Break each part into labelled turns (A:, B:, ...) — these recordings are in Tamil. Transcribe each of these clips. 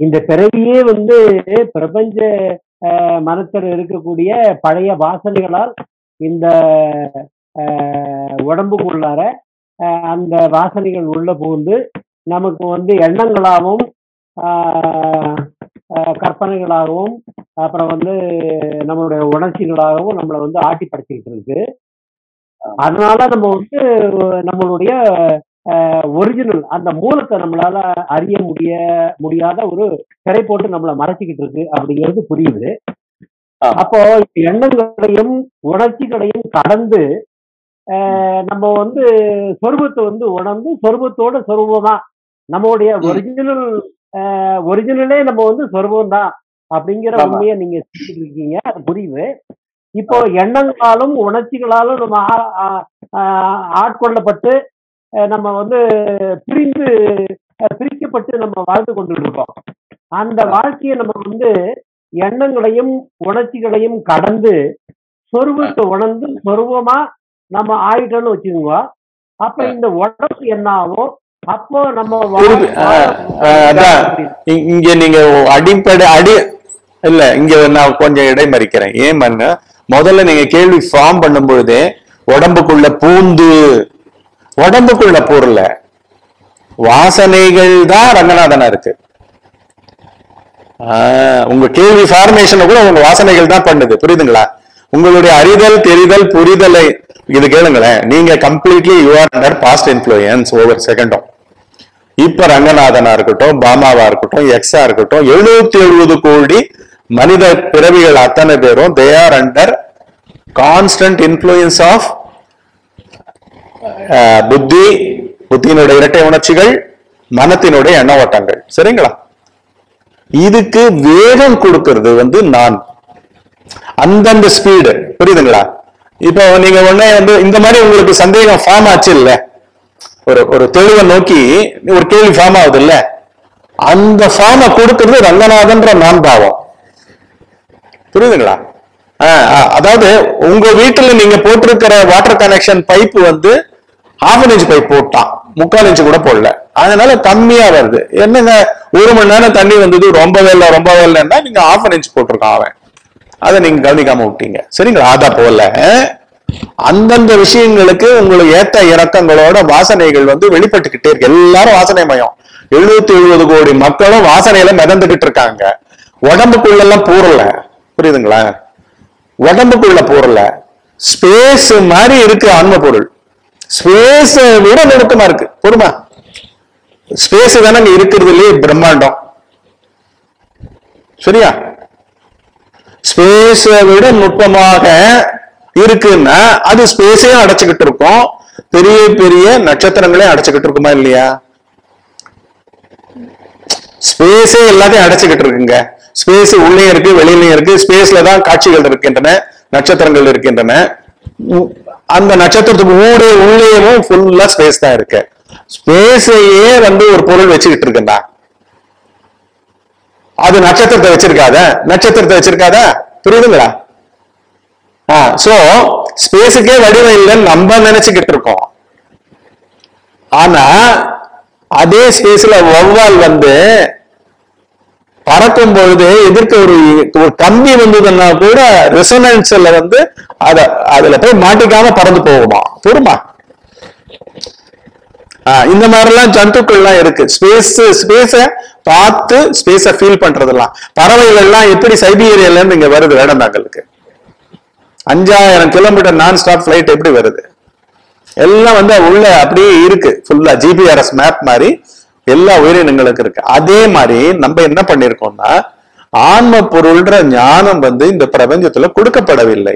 A: இந்த பிறவியே வந்து பிரபஞ்ச அஹ், மனத்தில் இருக்கக்கூடிய பழைய வாசனைகளால் இந்த அஹ், உடம்புக்குள்ளார அஹ், அந்த வாசனைகள் உள்ள புகுந்து நமக்கு வந்து எண்ணங்களாகவும் ஆஹ், ஆஹ், கற்பனைகளாகவும் அப்புறம் வந்து நம்மளுடைய உணர்ச்சிகளாகவும் நம்மளை வந்து ஆட்டி படைச்சிக்கிட்டு இருக்கு அதனால நம்ம வந்து நம்மளுடைய ஒரிஜினல் அந்த மூலத்தை நம்மளால அறிய முடிய முடியாத ஒரு திரை போட்டு நம்மளை மறைச்சிக்கிட்டு இருக்கு அப்படிங்கிறது புரியுது
B: ஆமா.
A: அப்போ எண்ணங்களையும் உணர்ச்சிகளையும் கடந்து ஆஹ், நம்ம வந்து சொருபத்தை வந்து உணர்ந்து சொருபத்தோட சொருபமா நம்மளுடைய
B: ம்.
A: ஒரிஜினல் ஒரிஜினலே நம்ம வந்து சொருபம் தான் அப்படிங்கிற
B: ஆமா.
A: உண்மையை நீங்க சொல்லிட்டு இருக்கீங்க அது புரியுது இப்போ எண்ணங்களாலும் உணர்ச்சிகளாலும் நம்ம ஆ- ஆ- ஆ- ஆட்கொள்ளப்பட்டு அஹ், நம்ம வந்து பிரிந்து அஹ், பிரிக்கப்பட்டு நம்ம வாழ்ந்து கொண்டு இருக்கோம் அந்த வாழ்க்கையை நம்ம வந்து எண்ணங்களையும் உணர்ச்சிகளையும் கடந்து சொருவத்தை உணர்ந்து சொருவமா நம்ம ஆயிட்டோம்னு வச்சுக்கோங்க அப்ப இந்த உடம்பு என்ன ஆகும் அப்போ நம்ம வா-
B: இருக்கு. ஆஹ், ஆஹ், அதான். இ- இங்க நீங்க அடிப்படை அடி இல்ல இங்க நான் கொஞ்சம் இடைமறிக்கிறேன் ஏன் பண்ண முதல்ல நீங்க கேள்வி ஃபார்ம் பண்ணும் பொழுதே உடம்புக்குள்ள பூந்து உடம்புக்குள்ள பொருள வாசனைகள் தான் ரங்கநாதனா இருக்கு ஆஹ், உங்க கேள்வி ஃபார்மேஷனை கூட உங்க வாசனைகள் தான் பண்ணுது புரியுதுங்களா உங்களுடைய அறிதல் தெரிதல் புரிதலை இது கேளுங்களேன் நீங்க completely you are under past influence over செகண்டும் இப்ப ரங்கநாதனா இருக்கட்டும் பாமாவா இருக்கட்டும் எக்ஸா இருக்கட்டும் எழுநூத்தி எழுபது கோடி மனித பிறவிகள் அத்தனை பேரும் they are under constant influence of புத்தி புத்தியினுடைய இரட்டை உணர்ச்சிகள் மனத்தினுடைய எண்ண ஓட்டங்கள் சரிங்களா இதுக்கு வேகம் கொடுக்கிறது வந்து நான் அந்தந்த ஸ்பீடு புரியுதுங்களா இப்போ நீங்க உடனே வந்து இந்த மாதிரி உங்களுக்கு சந்தேகம் ஃபார்ம் ஆச்சு இல்ல ஒரு ஒரு தெளிவை நோக்கி ஒரு கேள்வி ஃபார்ம் ஆகுது இல்ல அந்த ஃபார்மை கொடுக்கிறது ரங்கநாதன்ற நான் பாவம் புரியுதுங்களா ஆஹ் ஆஹ், அதாவது உங்க வீட்டுல நீங்க போட்டிருக்கிற வாட்டர் கனெக்ஷன் பைப் வந்து ஹாஃப் இன்ச் பைப் போட்டான் முக்கால் இன்ச் கூட போடல அதனால கம்மியா வருது என்னங்க ஒரு மணி நேரம் தண்ணி வந்தது ரொம்பவே இல்லை ரொம்பவே இல்லைன்னா நீங்க ஹாஃப் இன்ச் போட்டிருக்கான் அவன் அதை நீங்க கவனிக்காம விட்டீங்க சரிங்களா அத போல அந்தந்த விஷயங்களுக்கு உங்களுக்கு ஏத்த இறக்கங்களோட வாசனைகள் வந்து வெளிப்பட்டுக்கிட்டே இருக்கு எல்லாரும் வாசனை மயம் எழுநூத்தி எழுபது கோடி மக்களும் வாசனையில மிதந்துகிட்டு இருக்காங்க உடம்புக்குள்ள எல்லாம் பூரல புரியுதுங்களா உடம்புக்குள்ள பூரல ஸ்பேஸ் மாதிரி இருக்கு ஆன்ம பொருள் ஸ்பேஸ் விட நெருக்கமா இருக்கு பொறுமா ஸ்பேஸ் தானே இருக்கிறதுலயே பிரம்மாண்டம் சரியா ஸ்பேஸை விட நுட்பமாக இருக்குன்னா அது ஸ்பேஸையும் அடைச்சுக்கிட்டு இருக்கும் பெரிய பெரிய நட்சத்திரங்களையும் அடைச்சுக்கிட்டு இருக்குமா இல்லையா ஸ்பேஸே எல்லாத்தையும் அடைச்சுக்கிட்டு இருக்குங்க ஸ்பேஸ் உள்ளே இருக்கு வெளியிலயும் இருக்கு ஸ்பேஸ்ல தான் காட்சிகள் இருக்கின்றன நட்சத்திரங்கள் இருக்கின்றன உ- அந்த நட்சத்திரத்துக்கு ஊடே உள்ளேயும் ஃபுல்லா ஸ்பேஸ் தான் இருக்கு ஸ்பேஸையே வந்து ஒரு பொருள் வச்சுக்கிட்டு இருக்குண்டா அது நட்சத்திரத்தை வச்சிருக்காத நட்சத்திரத்தை வச்சிருக்காத புரியுதுங்களா ஆ சோ ஸ்பேஸுக்கே வடிவம் இல்லைன்னு நம்ம நினைச்சுக்கிட்டு இருக்கோம் ஆனா அதே ஸ்பேஸ்ல வௌவால் வந்து பறக்கும் பொழுது எதிர்க்க ஒரு ஒரு கம்பி வந்ததுன்னா கூட ரெசனன்ஸ்ல வந்து அத அதுல போய் மாட்டிக்காம பறந்து போகுமா புரியுமா ஆஹ் இந்த மாதிரிலாம் ஜந்துக்கள்லாம் இருக்கு ஸ்பேஸ் ஸ்பேஸ பார்த்து ஸ்பேஸ ஃபீல் பண்றதெல்லாம் பறவைகள்லாம் எப்படி சைபீரியால இருந்து இங்க வருது வேடந்தாங்கலுக்கு அஞ்சாயிரம் கிலோமீட்டர் நான் ஸ்டாப் ஃபிளைட் எப்படி வருது எல்லாம் வந்து உள்ள அப்படியே இருக்கு ஃபுல்லா ஜிபிஆர்எஸ் மேப் மாதிரி எல்லா உயிரினங்களுக்கு இருக்கு அதே மாதிரி நம்ம என்ன பண்ணிருக்கோம்னா ஆன்ம பொருள்ன்ற ஞானம் வந்து இந்த பிரபஞ்சத்துல கொடுக்கப்படவில்லை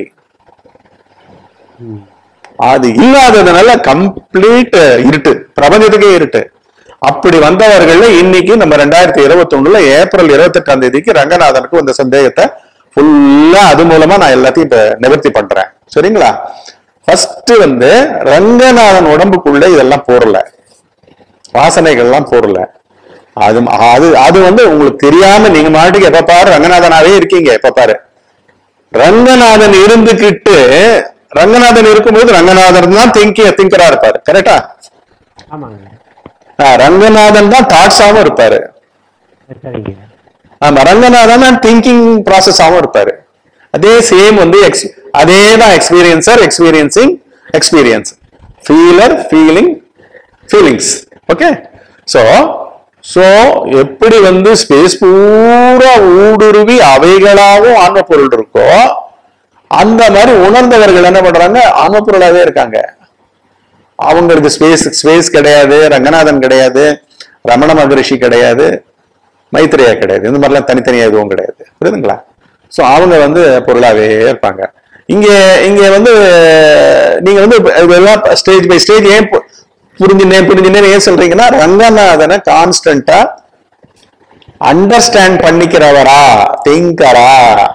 B: அது இல்லாததுனால கம்ப்ளீட் இருட்டு பிரபஞ்சத்துக்கே இருட்டு அப்படி வந்தவர்கள்ல இன்னைக்கு நம்ம ரெண்டாயிரத்தி இருபத்தி ஒண்ணுல ஏப்ரல் இருபத்தி எட்டாம் தேதிக்கு ரங்கநாதனுக்கு வந்த சந்தேகத்தை ஃபுல்லா அது மூலமா நான் எல்லாத்தையும் இப்ப நிவர்த்தி பண்றேன் சரிங்களா ஃபர்ஸ்ட் வந்து ரங்கநாதன் உடம்புக்குள்ள இதெல்லாம் போறல வாசனைகள்லாம் போறல அது அது அது வந்து உங்களுக்கு தெரியாம நீங்க மாட்டுக்கு எப்ப பாரு ரங்கநாதனாவே இருக்கீங்க எப்ப பாரு ரங்கநாதன் இருந்துகிட்டு ரங்கநாதன் இருக்கும்போது ரங்கநாதன் தான் திங்க திங்கரா இருப்பாரு கரெக்டா
A: ஆமாங்க
B: ரங்கநாதன் தான் தாட்ஸாவும் இருப்பாரு
A: சரிங்க
B: ஆமா ரங்கநாதன் திங்கிங் ப்ராசஸாகவும் இருப்பாரு அதே சேம் வந்து ex- அதே தான் experiencer experiencing experience feeler feeling feelings okay so so எப்படி வந்து ஸ்பேஸ் பூரா ஊடுருவி அவைகளாகவும் ஆன்ம பொருள் இருக்கோ அந்த மாதிரி உணர்ந்தவர்கள் என்ன பண்றாங்க ஆன்ம பொருளாவே இருக்காங்க அவங்களுக்கு ஸ்பேஸ் ஸ்பேஸ் கிடையாது ரங்கநாதன் கிடையாது ரமண மகரிஷி கிடையாது மைத்ரேயா கிடையாது இந்த மாதிரிலாம் தனித்தனியா எதுவும் கிடையாது புரியுதுங்களா சோ அவங்க வந்து பொருளாவே இருப்பாங்க இங்க இங்க வந்து நீங்க வந்து இதெல்லாம் ஸ்டேஜ் பை ஸ்டேஜ் ஏன் பு- புரிஞ்சுனேன் புரிஞ்சுனேன் ஏன் சொல்றீங்கன்னா ரங்கநாதனை கான்ஸ்டன்டா அண்டர்ஸ்டாண்ட் பண்ணிக்கிறவரா திங்கரா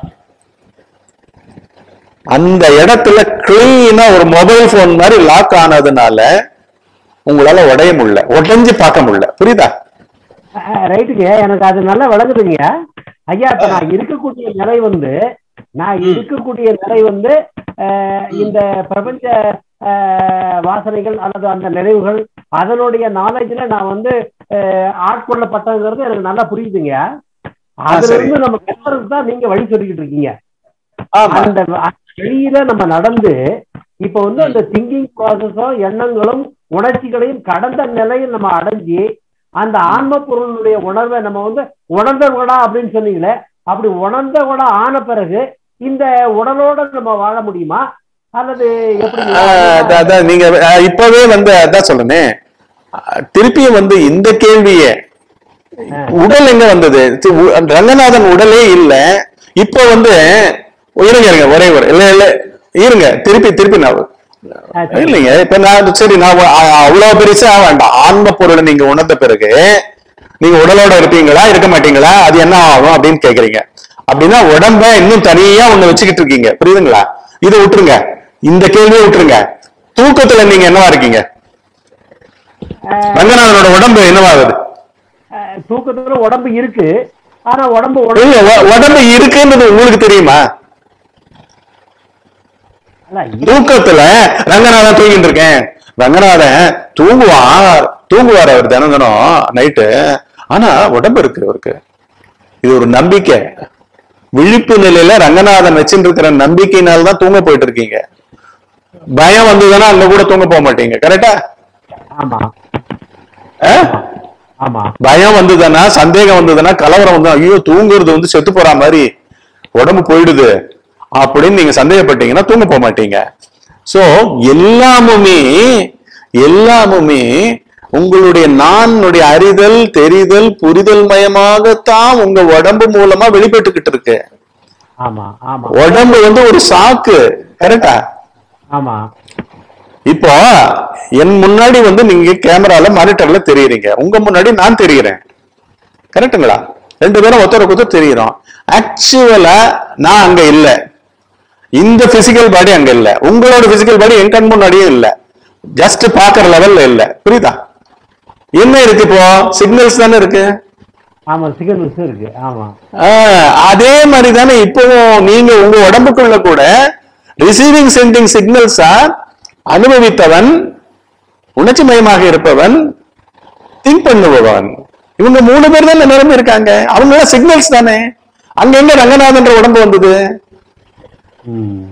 B: அந்த இடத்துல கிளீனா ஒரு மொபைல் போன் மாதிரி லாக் ஆனதுனால உங்களால உடைய முடியல உடைஞ்சு பார்க்க முடியல புரியுதா
A: ரைட்டுங்க எனக்கு அது நல்லா விளங்குதுங்க ஐயா இப்ப நான் இருக்கக்கூடிய நிலை வந்து நான் இருக்கக்கூடிய நிலை வந்து அஹ், இந்த பிரபஞ்ச அஹ், வாசனைகள் அல்லது அந்த நினைவுகள் அதனுடைய நாலேஜ்ல நான் வந்து அஹ், ஆட்கொள்ளப்பட்டதுங்கிறது எனக்கு நல்லா புரியுதுங்க அதுல
B: சரி.
A: இருந்து நம்ம கத்துறதுக்கு தான் நீங்க வழி சொல்லிக்கிட்டு இருக்கீங்க
B: ஆமா
A: அந்த அந்த வெளியில நம்ம நடந்து இப்ப வந்து அந்த திங்கிங் ப்ராசஸும் எண்ணங்களும் உணர்ச்சிகளையும் கடந்த நிலையில் நம்ம அடைஞ்சு அந்த ஆன்ம பொருளுடைய உணர்வை நம்ம வந்து உணர்ந்த குணா அப்படின்னு சொன்னீங்களே அப்படி உணர்ந்த குணா ஆன பிறகு இந்த உடலோட நம்ம வாழ முடியுமா அல்லது எப்படி
B: ஆஹ் அதான் அதான் நீங்க ஆஹ் இப்பவே வந்து அதான் சொல்லுனே ஆஹ் திருப்பியும் வந்து இந்த கேள்வியே உடல் எங்க வந்தது தி- உ- ரங்கநாதன் உடலே இல்ல இப்ப வந்து இருங்க இருங்க ஒரே ஒரு இல்ல இல்ல இருங்க திருப்பி திருப்பி நான்
A: ஆ, சரி.
B: இல்லைங்க இப்ப நான் சரி நான் அ- அவ்வளவு பெருசா வேண்டாம் ஆன்ம பொருளை நீங்க உணர்ந்த பிறகு நீங்க உடலோட இருப்பீங்களா இருக்க மாட்டீங்களா அது என்ன ஆகும் அப்படின்னு கேக்குறீங்க அப்படின்னா உடம்ப இன்னும் தனியா ஒண்ணு வச்சுக்கிட்டு இருக்கீங்க புரியுதுங்களா இதை விட்டுருங்க இந்த கேள்வியை விட்டுருங்க தூக்கத்துல நீங்க என்னவா இருக்கீங்க
A: ஆஹ்
B: ரங்கநாதனோட உடம்பு என்னவாகுது
A: ஆஹ் தூக்கத்துல உடம்பு இருக்கு ஆனா உடம்பு உடம்பு
B: இல்ல உ- உடம்பு இருக்குன்றது உங்களுக்கு தெரியுமா
A: அல்ல, இருக்கு.
B: தூக்கத்துல ரங்கநாதன் தூங்கிட்டு இருக்கேன் ரங்கநாதன் தூங்குவார் தூங்குவார் அவர் தினம் தினம் நைட்டு ஆனா உடம்பு இருக்கு அவருக்கு இது ஒரு நம்பிக்கை விழிப்பு நிலையில ரங்கநாதன் வச்சுட்டு இருக்கிற நம்பிக்கையினால தான் தூங்க போயிட்டு இருக்கீங்க பயம் வந்ததுன்னா அங்க கூட தூங்க போக மாட்டீங்க கரெக்டா
A: ஆமா ஆமா
B: பயம் வந்ததுன்னா சந்தேகம் வந்ததுன்னா கலவரம் வந்து ஐயோ தூங்குறது வந்து செத்து போற மாதிரி உடம்பு போயிடுது அப்படின்னு நீங்க சந்தேகப்பட்டீங்கன்னா தூங்க போக மாட்டீங்க சோ எல்லாமுமே எல்லாமுமே உங்களுடைய நானுடைய அறிதல் தெரிதல் புரிதல் மயமாகத்தான் உங்க உடம்பு மூலமா வெளிப்பட்டுக்கிட்டு இருக்கு
A: ஆமா ஆமா
B: உடம்பு வந்து ஒரு சாக்கு கரெக்டா
A: ஆமா
B: இப்போ என் முன்னாடி வந்து நீங்க கேமரால மானிட்டர்ல தெரியுறீங்க உங்க முன்னாடி நான் தெரிகிறேன் கரெக்ட்டுங்களா ரெண்டு பேரும் ஒருத்தருக்கு ஒருத்தர் தெரியுறோம் ஆக்சுவலா நான் அங்க இல்ல இந்த பிசிக்கல் பாடி அங்க இல்ல உங்களோட பிசிக்கல் பாடி என் கண் முன்னாடியும் இல்ல ஜஸ்ட் பாக்குற லெவல்ல இல்ல புரியுதா என்ன இருக்கு இப்போ சிக்னல்ஸ் தானே இருக்கு
A: ஆமா சிக்கன் இருக்கு ஆமா
B: ஆஹ் அதே மாதிரி தானே இப்பவும் நீங்க உங்க உடம்புக்குள்ள கூட ரிசீவிங் சென்டிங் சிக்னல்ஸா அனுபவித்தவன் உணர்ச்சி மயமாக இருப்பவன் திங்க் பண்ணுபவன் இவங்க மூணு பேர் தான் நிரம்பி இருக்காங்க அவங்க எல்லாம் சிக்னல்ஸ் தானே அங்க எங்க ரங்கநாதன்ற உடம்பு வந்தது
A: ம்.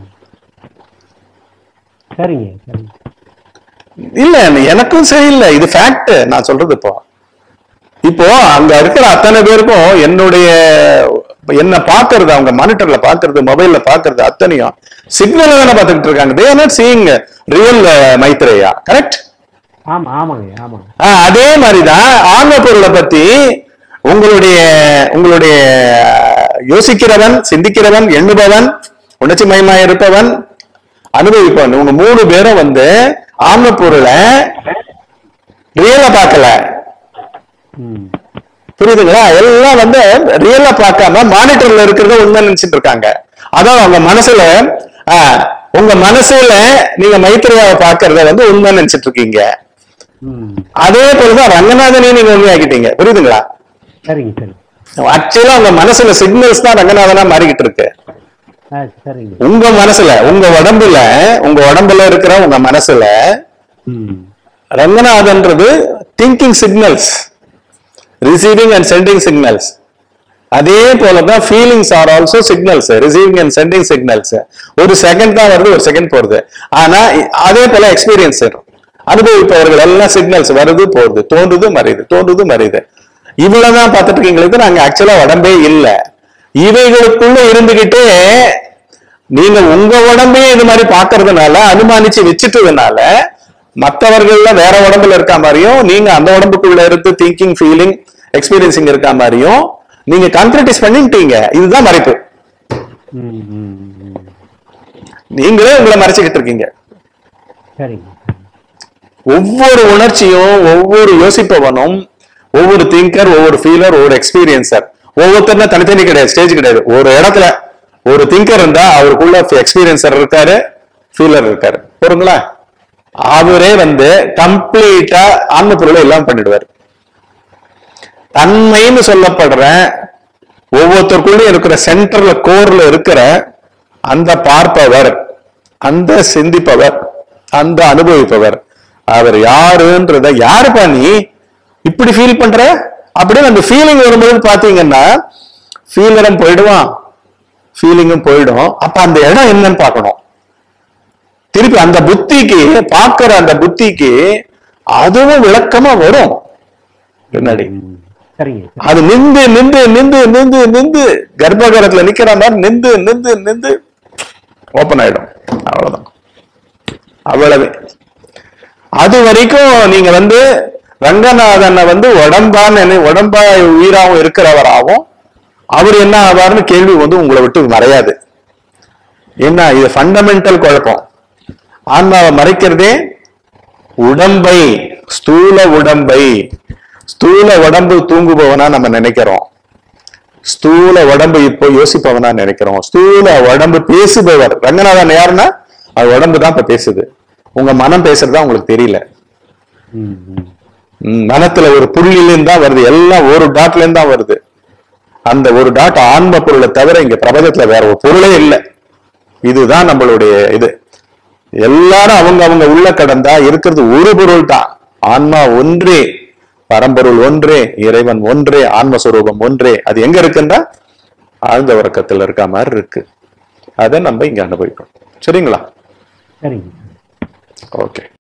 A: சரிங்க சரிங்க
B: இல்ல எனக்கும் சரியில்லை இது ஃபேக்ட் நான் சொல்றது இப்போ இப்போ அங்க இருக்கிற அத்தனை பேருக்கும் என்னுடைய என்ன பாக்குறது அவங்க மானிட்டர்ல பாக்குறது மொபைல்ல பாக்குறது அத்தனையும் சிக்னல் தானே பாத்துக்கிட்டு இருக்காங்க they are not seeing real Maitreya correct
A: ஆமா ஆமாங்க ஆமாங்க
B: அதே மாதிரிதான் ஆன்ம பொருளை பத்தி உங்களுடைய உங்களுடைய யோசிக்கிறவன் சிந்திக்கிறவன் எண்ணுபவன் உணர்ச்சி மயமாய் இருப்பவன் அனுபவிப்பவன் இவங்க மூணு பேரும் வந்து ஆன்ம பொருளை ரியலா பார்க்கல
A: ம்
B: புரியுதுங்களா எல்லாம் வந்து ரியலா பார்க்காம மானிட்டர்ல இருக்கிறத உண்மை நினைச்சிட்டு இருக்காங்க அதான் அவங்க மனசுல ஆஹ், உங்க மனசுல நீங்க மைத்திரியாவை பார்க்கறத வந்து உண்மை நினைச்சிட்டு இருக்கீங்க
A: ம்
B: அதே போலதான் ரங்கநாதனையும் நீங்க உண்மையாக்கிட்டீங்க புரியுதுங்களா
A: சரிங்க சரி
B: ஆக்சுவலா உங்க மனசுல சிக்னல்ஸ் தான் ரங்கநாதனா மாறிக்கிட்டு இருக்கு
A: ஆ சரிங்க
B: உங்க மனசுல உங்க உடம்புல உங்க உடம்புல இருக்கிற உங்க மனசுல
A: ம்
B: ரங்கநாதன்றது thinking signals receiving and sending signals அதே போலதான் feelings are also signals receiving and sending signals ஒரு செகண்ட் தான் வருது ஒரு செகண்ட் போறது ஆனா இ- அதே போல எக்ஸ்பீரியன்ஸ் அனுபவிப்பவர்கள் எல்லாம் சிக்னல்ஸ் வருது போகுது தோன்றுது மறையுது தோன்றுது மறையுது இவ்வளவுதான் பார்த்துட்டு இருக்கீங்களுக்கு நாங்க ஆக்சுவலா உடம்பே இல்ல இவைகளுக்குள்ள இருந்துகிட்டே நீங்க உங்க உடம்பையே இது மாதிரி பாக்குறதுனால அனுமானிச்சு வச்சுட்டதுனால மற்றவர்கள்ல வேற உடம்புல இருக்க மாதிரியும் நீங்க அந்த உடம்புக்குள்ள இருந்து திங்கிங் ஃபீலிங் எக்ஸ்பீரியன்சிங் இருக்க மாதிரியும் நீங்க கன்க்ரட்டிஸ் பண்ணிட்டீங்க இதுதான் மறைப்பு
A: ம், ம், ம்.
B: நீங்களே உங்களை மறைச்சுக்கிட்டு இருக்கீங்க
A: சரிங்க
B: ஒவ்வொரு உணர்ச்சியும் ஒவ்வொரு யோசிப்பவனும் ஒவ்வொரு திங்கர் ஒவ்வொரு ஃபீலர் ஒவ்வொரு எக்ஸ்பீரியன்சர் ஒவ்வொருத்தரும் தனித்தனி கிடையாது ஸ்டேஜ் கிடையாது ஒரு இடத்துல ஒரு திங்கர் இருந்தா அவருக்குள்ள எக்ஸ்பீரியன்சர் இருக்காரு ஃபீலர் இருக்காரு போறீங்களா அவரே வந்து கம்ப்ளீட்டா ஆன்ம பொருளை எல்லாம் பண்ணிடுவார் தன்மைன்னு சொல்லப்படுற ஒவ்வொருத்தருக்குள்ளயும் இருக்கிற சென்டர்ல கோர்ல இருக்கிற அந்த பார்ப்பவர் அந்த சிந்திப்பவர் அந்த அனுபவிப்பவர் அவர் யாருன்றத யாருப்பா நீ இப்படி ஃபீல் பண்ற அப்படின்னு அந்த ஃபீலிங் வரும்போது பாத்தீங்கன்னா ஃபீலரும் போயிடுவான் ஃபீலிங்கும் போயிடும் அப்ப அந்த இடம் என்னன்னு பார்க்கணும் திருப்பி அந்த புத்திக்கு பார்க்கிற அந்த புத்திக்கு அதுவும் விளக்கமா வரும் பின்னாடி
A: ம். சரிங்க
B: அது நின்று நின்று நின்று நின்று நின்று கர்ப்பகரத்துல நிக்கிற மாதிரி நின்று நின்று நின்று ஓபன் ஆயிடும் அவ்வளவுதான் அவ்வளவு அது வரைக்கும் நீங்க வந்து ரங்கநாதனை வந்து உடம்பா நினை உடம்பா உயிராவும் இருக்கிறவராகவும் அவர் என்ன ஆவார்னு கேள்வி வந்து உங்களை விட்டு மறையாது என்ன இது ஃபண்டமெண்டல் குழப்பம் ஆன்மாவை மறைக்கிறதே உடம்பை ஸ்தூல உடம்பை ஸ்தூல உடம்பு தூங்குபவனா நம்ம நினைக்கிறோம் ஸ்தூல உடம்பு இப்போ யோசிப்பவனா நினைக்கிறோம் ஸ்தூல உடம்பு பேசுபவர் ரங்கநாதன் யாருன்னா அது உடம்பு தான் இப்ப பேசுது உங்க மனம் பேசுறதா உங்களுக்கு தெரியல
A: ம், ம்.
B: ம், மனத்துல ஒரு புள்ளில இருந்து தான் வருது எல்லாம் ஒரு டாட்ல இருந்து தான் வருது அந்த ஒரு டாட் ஆன்ம பொருளை தவிர இங்க பிரபஞ்சத்துல வேற ஒரு பொருளே இல்லை இதுதான் நம்மளுடைய இது எல்லாரும் அவங்க அவங்க உள்ள கடந்தா இருக்கிறது ஒரு பொருள் தான் ஆன்மா ஒன்றே பரம்பொருள் ஒன்றே இறைவன் ஒன்றே ஆன்மஸ்வரூபம் ஒன்றே அது எங்க இருக்குன்னா ஆழ்ந்த உறக்கத்துல இருக்க மாதிரி இருக்கு அதை நம்ம இங்க அனுபவிக்கணும் சரிங்களா
A: சரிங்க
B: ஓகே